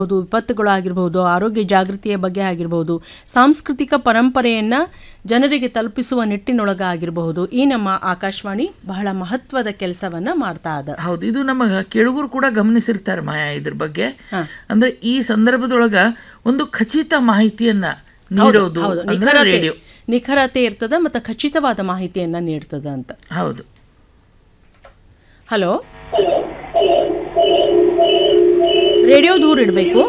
ಆಗಿರ್ಬೋದು ವಿಪತ್ತುಗಳು ಆಗಿರ್ಬೋದು ಆರೋಗ್ಯ ಜಾಗೃತಿಯ ಬಗ್ಗೆ ಆಗಿರ್ಬೋದು ಸಾಂಸ್ಕೃತಿಕ ಪರಂಪರೆಯನ್ನು ಜನರಿಗೆ ತಲುಪಿಸುವ ನಿಟ್ಟಿನೊಳಗ ಆಗಿರಬಹುದು ಈ ನಮ್ಮ ಆಕಾಶವಾಣಿ ಬಹಳ ಮಹತ್ವದ ಕೆಲಸವನ್ನ ಮಾಡ್ತಾ ಅದ ಹೌದು ಇದು ನಮ್ಮ ಕೆಳಗರು ಕೂಡ ಗಮನಿಸಿರ್ತಾರೆ ಮಾಯಾ ಇದ್ರ ಬಗ್ಗೆ ಅಂದ್ರೆ ಈ ಸಂದರ್ಭದೊಳಗ ಒಂದು ಖಚಿತ ಮಾಹಿತಿಯನ್ನ ನೀಡೋದು ಹೌದು ಅಂದ್ರೆ ನಿಖರತೆ ರೇಡಿಯೋ ನಿಖರತೆ ಇರ್ತದ ಮತ್ತು ಖಚಿತವಾದ ಮಾಹಿತಿಯನ್ನ ನೀಡ್ತದ ಅಂತ ಹೌದು ಹಲೋ ರೇಡಿಯೋ ದೂರ ಇಡಬೇಕು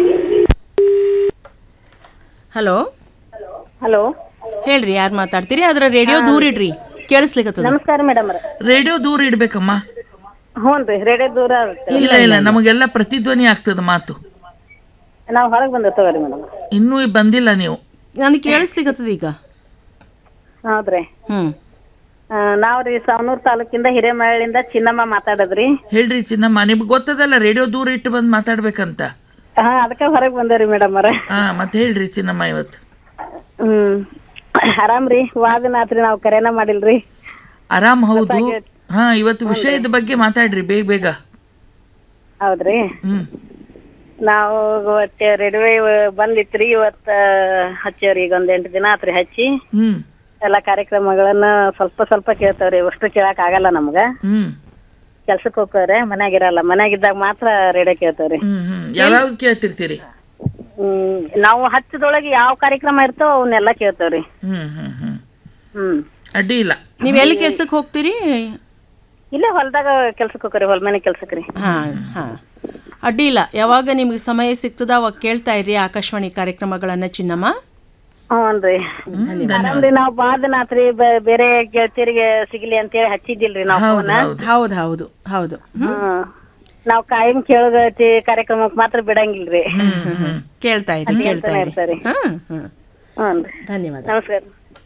ಹಲೋ ಹಲೋ ಹೇಳ್ರಿ ಯಾರು ಮಾತಾಡ್ತೀರಿ ಅದರ ರೇಡಿಯೋ ದೂರ ಇಡ್ರಿ ಕೇಳಿಸ್ಲಿಕ್ಕತ್ತದ ನಮಸ್ಕಾರ ಮೇಡಮ್ ರೇಡಿಯೋ ದೂರ ಇಡ್ಬೇಕಮ್ಮ ಹ್ಞೂ ರೀ ರೇಡಿಯೋ ದೂರ ಆಗುತ್ತೆ ಇಲ್ಲ ಇಲ್ಲ ನಮಗೆಲ್ಲ ಪ್ರತಿಧ್ವನಿ ಆಗ್ತದ ಮಾತು ನಾವು ಹೊರಗೆ ಬಂದ ತಗೋರಿ ಮೇಡಮ್ ಇನ್ನೂ ಬಂದಿಲ್ಲ ನೀವು ನನಗೆ ಕೇಳಿಸ್ಲಿಕ್ಕತ್ತದ ಈಗ ಹೌದ್ರಿ ಹ್ಮ್ ನಾವು ರೀ ಸಾವನೂರು ತಾಲೂಕಿಂದ ಹಿರೇಮಗಳಿಂದ ಚಿನ್ನಮ್ಮ ಮಾತಾಡೋದ್ರಿ ಹೇಳ್ರಿ ಚಿನ್ನಮ್ಮ ನಿಮ್ಗೆ ಗೊತ್ತದಲ್ಲ ರೇಡಿಯೋ ದೂರ ಇಟ್ಟು ಬಂದು ಮಾತಾಡ್ಬೇಕಂತ ಹಾ ಅದಕ್ಕೆ ಹೊರಗೆ ಬಂದೇವ್ರಿ ಮೇಡಮ್ ಅವ್ರ ಹಾ ಮತ್ತೆ ಹೇಳ್ರಿ ಚಿನ್ನಮ್ಮ ಇವತ್ತು ಹ್ಮ್ ಆರಾಮ್ರಿ ವಾದನಾತ್ರಿ ನಾವು ಕರೆನ ಮಾಡಿಲ್ರಿ ಆರಾಮ್ ಹೌದು ಹಾ ಇವತ್ತು ವಿಷಯದ ಬಗ್ಗೆ ಮಾತಾಡ್ರಿ ಬೇಗ ಬೇಗ ಹೌದ್ರಿ ಹ್ಮ್ ನಾವು ಒಟ್ಟೆ ರೇಡಿಯೋ ಬಂದಿತ್ರಿ ಇವತ್ತ ಹಚ್ಚೇವ್ರಿ ಈಗ ಒಂದ್ ಎಂಟು ದಿನ ಆತ್ರಿ ಹಚ್ಚಿ ಹ್ಮ್ ಎಲ್ಲಾ ಕಾರ್ಯಕ್ರಮಗಳನ್ನ ಸ್ವಲ್ಪ ಸ್ವಲ್ಪ ಕೇಳ್ತಾವ್ರಿ ಅಷ್ಟು ಕೇಳಕ್ ಆಗಲ್ಲ ನಮ್ಗ ಹ್ಮ್ ಕೆಲ್ಸಕ್ಕೆ ಹೋಗ್ತಾವ್ರೆ ಮನ್ಯಾಗಿರಲ್ಲ ಮನ್ಯಾಗಿದ್ದಾಗ ಮಾತ್ರ ರೇಡಿಯೋ ಕೇಳ್ತಾವ್ರಿ ಹ್ಮ್ ಹ್ಮ್ ಯಾವ್ಯಾವ್ದು ಕೇಳ್ತಿರ್ತೀರಿ ಹ್ಮ್ ನಾವು ಹಚ್ಚದೊಳಗೆ ಯಾವ ಕಾರ್ಯಕ್ರಮ ಇರ್ತಾವ ಅವನ್ನೆಲ್ಲ ಕೇಳ್ತಾವ್ರಿ ಹ್ಮ್ ಹ್ಮ್ ಹ್ಮ್ ಹ್ಮ್ ಅಡ್ಡಿ ಇಲ್ಲ ನೀವು ಎಲ್ಲಿ ಕೆಲ್ಸಕ್ಕೆ ಹೋಗ್ತೀರಿ ಇಲ್ಲೇ ಹೊಲ್ದಾಗ ಕೆಲ್ಸಕ್ಕೆ ಹೋಗ್ರಿ ಹೊಲ ಮನೆ ಕೆಲ್ಸಕ್ಕೆ ರೀ ಹಾ ಹಾ ಅಡ್ಡಿ ಇಲ್ಲ ಯಾವಾಗ ನಿಮ್ಗೆ ಸಮಯ ಸಿಗ್ತದ ಅವಾಗ ಕೇಳ್ತಾ ಇರಿ ಆಕಾಶವಾಣಿ ಕಾರ್ಯಕ್ರಮಗಳನ್ನ ಚಿನ್ನಮ್ಮ ಹ್ಞೂನ್ರಿ ಆರಾಮ್ರಿ ನಾವು ಬಾಳ ದಿನ ಆತ್ರಿ ಬ- ಬೇರೆ ಗೆಳತಿಯರಿಗೆ ಸಿಗ್ಲಿ ಅಂತೇಳಿ ಹಚ್ಚಿದ್ದಿಲ್ರಿ ನಾವು ಫೋನ್ ಹೌದು ಹೌದು ಹೌದು ಹ್ಮ್ ನಾವ್ ಕಾಯಂ ಕೇಳಗತಿ ಕಾರ್ಯಕ್ರಮಕ್ಕೆ ಮಾತ್ರ ಬಿಡಂಗಿಲ್ರಿ ಕೇಳ್ತಾ ಇರಿ ಕೇಳ್ತಾ ಇರಿ ಇರ್ತಾರಿ ಹಾ ಹಾ ಹ್ಞೂನ್ರಿ ಧನ್ಯವಾದ ನಮಸ್ಕಾರ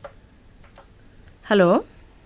ಹಲೋ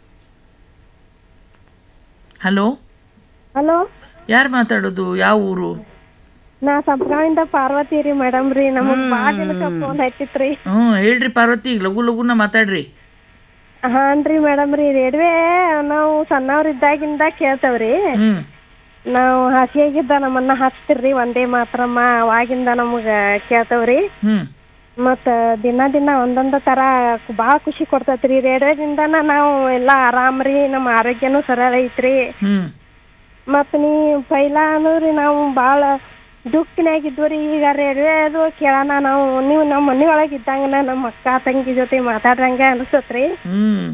ಹಲೋ ಹಲೋ ಯಾರು ಮಾತಾಡೋದು ಯಾವ ಊರು ನಾ ಸಂಪ್ಗಾವಿಂದ ಪಾರ್ವತಿ ರೀ ಮೇಡಮ್ ರೀ ನಮಗ್ ಬಾಳ ದಿನಕ್ಕ ಫೋನ್ ಹಚ್ಚಿತ್ರಿ ಹ್ಮ್ ಹೇಳ್ರಿ ಪಾರ್ವತಿ ಈಗ ಲಘು ಲಘುನ ಮಾತಾಡ್ರಿ ಹಾನ್ರಿ ಮೇಡಮ್ ರೀ ರೇಡಿವೆ ನಾವು ಸಣ್ಣವ್ರ ಇದ್ದಾಗಿಂದ ಕೇಳ್ತೇವ್ರಿ ಹ್ಮ್ ನಾವು ಹಸಿಯಾಗಿದ್ದ ನಮ್ಮನ್ನ ಹಚ್ತಿರ್ರಿ ಒಂದೇ ಮಾತ್ರಮ್ಮ ಅವಾಗಿಂದ ನಮಗ ಕೇಳ್ತೇವ್ರಿ ಹ್ಮ್ ಮತ್ತ ದಿನ ದಿನ ಒಂದೊಂದ್ ತರ ಬಾಳ ಖುಷಿ ಕೊಡ್ತೈತ್ರಿ ರೇಡಿಯೋದಿಂದನ ನಾವು ಎಲ್ಲಾ ಆರಾಮ್ರಿ ನಮ್ಮ ಆರೋಗ್ಯನೂ ಸರಳ ಐತ್ರಿ ಹ್ಮ್ ಮತ್ ನೀ ಪೈಲಾ ಅಂದ್ರಿ ನಾವು ಬಾಳ ದುಃಖಿನಾಗಿದ್ವಿ ಈಗ ರೇಡಿಯೋ ಅದು ಕೇಳೋಣ ನಾವು ನೀವು ನಮ್ಮ ಮನಿ ಒಳಗ್ ಇದ್ದಂಗನ ನಮ್ಮ ಅಕ್ಕ ತಂಗಿ ಜೊತೆ ಮಾತಾಡ್ರಂಗ ಅನ್ಸತ್ರಿ ಹ್ಮ್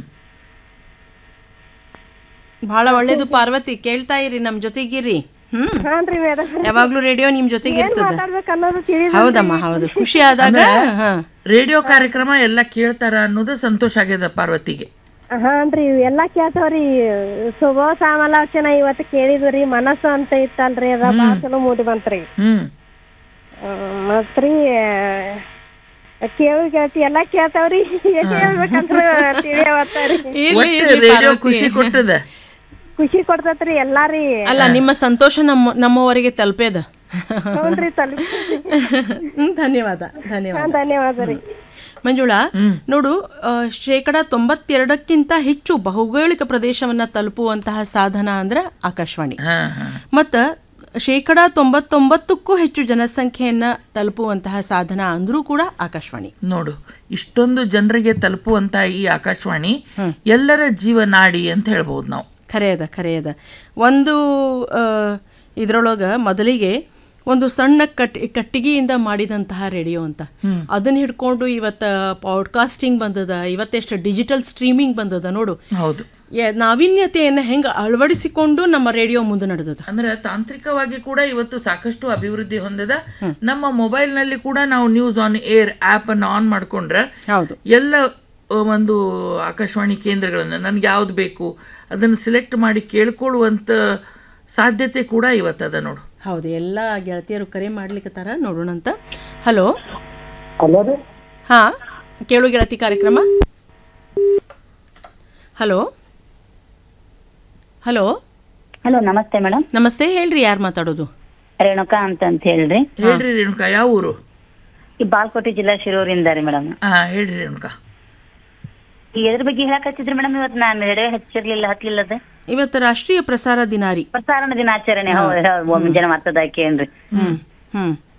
ಬಹಳ ಒಳ್ಳೇದು ಪಾರ್ವತಿ ಕೇಳ್ತಾ ಇರಿ ನಮ್ ಜೊತೆಗಿರಿ ಹ್ಮ್ ಹಾನ್ರಿ ಮೇಡಮ್ ಯಾವಾಗ್ಲೂ ರೇಡಿಯೋ ನಿಮ್ ಜೊತೆಗೆ ಇರ್ತದ ಮಾತಾಡ್ಬೇಕು ಅನ್ನೋದು ತಿಳಿ ಹೌದಮ್ಮ ಹೌದು ಖುಷಿ ಆದಾಗ ಹಾ ರೇಡಿಯೋ ಕಾರ್ಯಕ್ರಮ ಎಲ್ಲ ಕೇಳ್ತಾರ ಅನ್ನೋದು ಸಂತೋಷ ಆಗ್ಯದ ಪಾರ್ವತಿಗೆ ಹಾನ್ರಿ ಎಲ್ಲಾ ಕೇಳ್ತಾವ್ರಿ ಶುಭ ಸಮಾಲೋಚನೆ ಇವತ್ತು ಕೇಳಿದ್ರಿ ಮನಸ್ಸು ಅಂತ ಇತ್ತಲ್ರಿ ಅದ ಬಾಳ ಚಲೋ ಮೂಡಿ ಬಂತ್ರಿ ಹ್ಮ್ ಹ್ಮ್, ಮತ್ರಿ ಕೇಳು ಕೇಳ್ತಿ ಎಲ್ಲಾ ಕೇಳ್ತಾವ್ರಿ ಏನ್ ಹೇಳ್ಬೇಕಂದ್ರ ತಿಳಿಯವತ್ತಾರಿ ಇರ್ಲಿ, ಒಟ್ಟು ಇರ್ಲಿ ರೇಡಿಯೋ ಪಾರ್ವತಿ. ಖುಷಿ ಕೊಟ್ಟದ ಖುಷಿ ಕೊಡ್ತೈತ್ರಿ ಎಲ್ಲಾರಿ ಅಲ್ಲ ನಿಮ್ಮ ಸಂತೋಷ ನಮ್ಮ ನಮ್ಮವರೆಗೆ ತಲುಪೇದ ಹೌದ್ರಿ ತಲುಪಿ ಹ್ಮ್, ಧನ್ಯವಾದ ಧನ್ಯವಾದ ಧನ್ಯವಾದ ರೀ ಮಂಜುಳಾ ನೋಡು ಆ, ಶೇಕಡ ತೊಂಬತ್ತೆರಡಕ್ಕಿಂತ ಹೆಚ್ಚು ಭೌಗೋಳಿಕ ಪ್ರದೇಶವನ್ನ ತಲುಪುವಂತಹ ಸಾಧನ ಅಂದ್ರೆ ಆಕಾಶವಾಣಿ ಹಾ ಹಾ ಮತ್ತ ಶೇಕಡ ತೊಂಬತ್ತೊಂಬತ್ತಕ್ಕೂ ಹೆಚ್ಚು ಜನಸಂಖ್ಯೆಯನ್ನ ತಲುಪುವಂತಹ ಸಾಧನ ಅಂದ್ರೂ ಕೂಡ ಆಕಾಶವಾಣಿ ನೋಡು ಇಷ್ಟೊಂದು ಜನರಿಗೆ ತಲುಪುವಂತ ಈ ಆಕಾಶವಾಣಿ ಎಲ್ಲರ ಜೀವನಾಡಿ ಅಂತ ಹೇಳ್ಬೋದು ನಾವು ಖರೆ ಅದ ಖರೆ ಅದ ಒಂದು ಇದರೊಳಗ ಮೊದಲಿಗೆ ಒಂದು ಸಣ್ಣ ಕಟ್ ಕಟ್ಟಿಗೆಯಿಂದ ಮಾಡಿದಂತಹ ರೇಡಿಯೋ ಅಂತ ಅದನ್ನ ಹಿಡ್ಕೊಂಡು ಇವತ್ತ ಪಾಡ್ಕಾಸ್ಟಿಂಗ್ ಬಂದದ ಇವತ್ತೆಷ್ಟು ಡಿಜಿಟಲ್ ಸ್ಟ್ರೀಮಿಂಗ್ ಬಂದದ ನೋಡು ಹೌದು ಯ- ನಾವೀನ್ಯತೆಯನ್ನ ಹೆಂಗ ಅಳವಡಿಸಿಕೊಂಡು ನಮ್ಮ ರೇಡಿಯೋ ಮುಂದೆ ನಡೆದದ ಅಂದ್ರೆ ತಾಂತ್ರಿಕವಾಗಿ ಕೂಡ ಇವತ್ತು ಸಾಕಷ್ಟು ಅಭಿವೃದ್ಧಿ ಹೊಂದದ ನಮ್ಮ ಮೊಬೈಲ್ ನಲ್ಲಿ ಕೂಡ ನಾವು ನ್ಯೂಸ್ ಆನ್ ಏರ್ ಆಪ್ ಅನ್ನು ಆನ್ ಮಾಡ್ಕೊಂಡ್ರೆ ಹೌದು ಎಲ್ಲ ಆ, ಒಂದು ಆಕಾಶವಾಣಿ ಕೇಂದ್ರಗಳನ್ನು ನನ್ಗೆ ಯಾವ್ದು ಬೇಕು ಅದನ್ನು ಸಿಲೆಕ್ಟ್ ಮಾಡಿ ಕೇಳ್ಕೊಳ್ಳುವಂತ ಸಾಧ್ಯತೆ ಕೂಡ ಇವತ್ತದ ನೋಡು ಹೌದು ಎಲ್ಲ ಗೆಳತಿಯರು ಕರೆ ಮಾಡ್ಲಿಕ್ಕತ್ತಾರ ನೋಡೋಣಂತ ಹಲೋ ಹಲೋ ರೀ ಹಾ ಕೇಳು ಗೆಳತಿ ಕಾರ್ಯಕ್ರಮ ಹಲೋ ಹಲೋ ಹಲೋ ನಮಸ್ತೆ ಮೇಡಮ್ ನಮಸ್ತೆ ಹೇಳ್ರಿ ಯಾರು ಮಾತಾಡೋದು ರೇಣುಕಾ ಅಂತ ಅಂತ ಹೇಳ್ರಿ ಹೇಳ್ರಿ ರೇಣುಕಾ ಯಾವ ಊರು ಈ ಬಾಲ್ಕೋಟೆ ಜಿಲ್ಲಾ ಶಿರೂರಿಂದ ರೀ ಮೇಡಮ್ ಹಾ ಹೇಳ್ರಿ ರೇಣುಕಾ ಈ ಎದ್ರ ಬಗ್ಗೆ ಹೇಳಕ್ ಹಚ್ಚಿದ್ರಿ ಮೇಡಮ್ ಇವತ್ತು ನಾನು ರೇಡಿಯೋ ಹಚ್ಚಿರ್ಲಿಲ್ಲ ಹತ್ಲಿಲ್ಲ ಅದು ಇವತ್ತು ರಾಷ್ಟ್ರೀಯ ಪ್ರಸಾರ ದಿನಾರಿ ಪ್ರಸಾರಣ ದಿನಾಚರಣೆ ಹೌದು ಹೌದು ಮುಂಜಾನೆ ಮತ್ತದ ಕೇಳ್ರಿ ಹ್ಮ್ ಹ್ಮ್